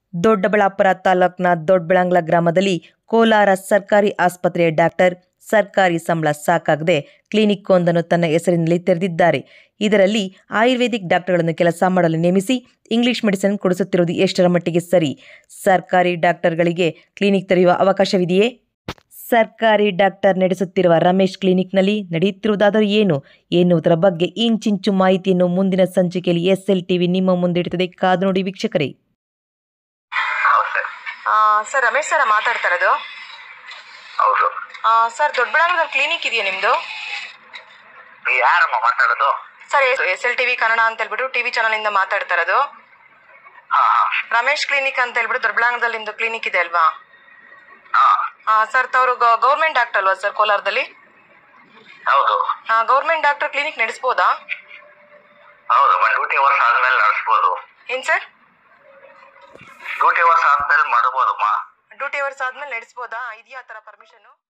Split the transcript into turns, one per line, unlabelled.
ದೊಡ್ಡಬಳ್ಳಾಪುರ ತಾಲೂಕಿನ ದೊಡ್ಡಬಳಂಗ್ಲ ಗ್ರಾಮದಲ್ಲಿ ಕೋಲಾರ ಸರ್ಕಾರಿ ಆಸ್ಪತ್ರೆಯ ಡಾಕ್ಟರ್ ಸರ್ಕಾರಿ ಸಂಬಳ ಸಾಕಾಗದೆ ಕ್ಲಿನಿಕ್ ಒಂದನ್ನು ತನ್ನ ಹೆಸರಿನಲ್ಲಿ ತೆರೆದಿದ್ದಾರೆ ಇದರಲ್ಲಿ ಆಯುರ್ವೇದಿಕ್ ಡಾಕ್ಟರ್ಗಳನ್ನು ಕೆಲಸ ಮಾಡಲು ನೇಮಿಸಿ ಇಂಗ್ಲಿಷ್ ಮೆಡಿಸಿನ್ ಕೊಡಿಸುತ್ತಿರುವುದು ಎಷ್ಟರ ಮಟ್ಟಿಗೆ ಸರಿ ಸರ್ಕಾರಿ ಡಾಕ್ಟರ್ಗಳಿಗೆ ಕ್ಲಿನಿಕ್ ತೆರೆಯುವ ಅವಕಾಶವಿದೆಯೇ ಸರ್ಕಾರಿ ಡಾಕ್ಟರ್ ನಡೆಸುತ್ತಿರುವ ರಮೇಶ್ ಕ್ಲಿನಿಕ್ನಲ್ಲಿ ನಡೆಯುತ್ತಿರುವುದಾದರೂ ಏನು ಎನ್ನುವುದರ ಬಗ್ಗೆ ಇಂಚಿಂಚು ಮಾಹಿತಿಯನ್ನು ಮುಂದಿನ ಸಂಚಿಕೆಯಲ್ಲಿ ಎಸ್ ಎಲ್ ಟಿವಿ ನಿಮ್ಮ ಮುಂದಿಡುತ್ತದೆ ಕಾದು ನೋಡಿ ವೀಕ್ಷಕರೇ
ಹೌದು ಸರ್
ಸರ್ ರಮೇಶ್ ಸರ ಮಾತಾಡ್ತಾ ಇರೋದು
ಹೌದು
ಸರ್ ದೊಡ್ಡಬಳ್ಳಾಪುರದಲ್ಲಿ ಕ್ಲಿನಿಕ್ ಇದೆಯಾ ನಿಮ್ಮದು
ನೀವು ಯಾರಮ್ಮ ಮಾತಾಡೋದು
sir S L T V Kannada ಅಂತ ಹೇಳ್ಬಿಟ್ಟು ಟಿ ವಿ ಚಾನಲಿಂದ ಮಾತಾಡ್ತಾ ಇರೋದು
ಹಾ
ರಮೇಶ್ ಕ್ಲಿನಿಕ್ ಅಂತ ಹೇಳ್ಬಿಟ್ಟು ದೊಡ್ಡಬಳ್ಳಾಪುರದಲ್ಲಿ ನಿಮ್ಮದು ಕ್ಲಿನಿಕ್ ಇದೆ ಅಲ್ವಾ
ಹಾ
ಸರ್ ತವರು ಗೌರ್ಮೆಂಟ್ ಡಾಕ್ಟರ್ ಅಲ್ವಾ ಸರ್ ಕೋಲಾರದಲ್ಲಿ
ಹೌದು
ಗೌರ್ಮೆಂಟ್ ಡಾಕ್ಟರ್ ಕ್ಲಿನಿಕ್ ನಡೆಸ್ಬೋದಾ
ಹೌದು ಒಂದು ಡ್ಯೂಟಿ ಅವರ್ಸ್ ಆದ್ಮೇಲೆ ನಡೆಸ್ಬೋದು
ಏನು ಸರ್
ಡ್ಯೂಟಿ ಅವರ್ಸ್ ಆದ್ಮೇಲೆ ಮಾಡ್ಬೋದಮ್ಮ
ಡ್ಯೂಟಿ ಅವರ್ಸ್ ಆದ್ಮೇಲೆ ನಡೆಸ್ಬೋದಾ ಇದೆಯಾ ಆ ಥರ ಪರ್ಮಿಷನು